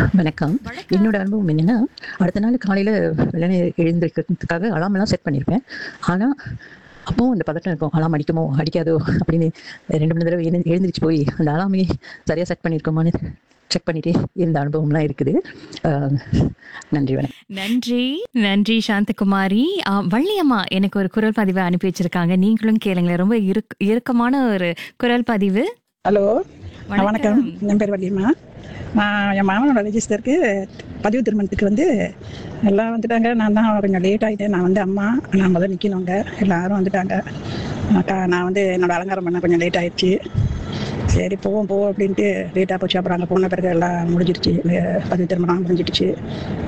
வணக்கம் என்னோட அனுபவம் என்னன்னா அடுத்த நாள் காலையில் வெள்ளனை எழுந்திருக்கிறதுக்காக அலாமெல்லாம் செட் பண்ணியிருப்பேன் ஆனால் அப்பவும் அந்த பதட்டம் இருக்கும் அலாம் அடிக்குமோ அடிக்காதோ அப்படின்னு ரெண்டு மூணு தடவை எழுந்து எழுந்திரிச்சு போய் அந்த அலாமே சரியாக செட் பண்ணியிருக்கோமான்னு செக் பண்ணிட்டே இருந்த அனுபவம்லாம் இருக்குது ஆஹ் நன்றி வணக்கம் நன்றி நன்றி சாந்தகுமாரி ஆ, வள்ளியம்மா எனக்கு ஒரு குரல் பதிவை அனுப்பி வச்சிருக்காங்க நீங்களும் கேளுங்களேன் ரொம்ப இறுக் இறுக்கமான ஒரு குரல் பதிவு ஹலோ வணக்கம். வணக்கம் என் பேர் வள்ளியம்மா நான் என் மாமனோட ரெஜிஸ்டருக்கு பதிவு திருமணத்துக்கு வந்து எல்லாம் வந்துட்டாங்க நான் தான் கொஞ்சம் லேட் ஆகிட்டேன் நான் வந்து அம்மா நான் முதல்ல நிற்கணுங்க எல்லாரும் வந்துட்டாங்க அக்கா நான் வந்து என்னோட அலங்காரம் பண்ண கொஞ்சம் லேட் ஆயிடுச்சு சரி போவோம் போவோம் அப்படின்ட்டு லேட்டாக போச்சு அப்புறம் அங்கே போன பிறகு எல்லாம் முடிஞ்சிருச்சு பதிவு திருமணம் முடிஞ்சிடுச்சு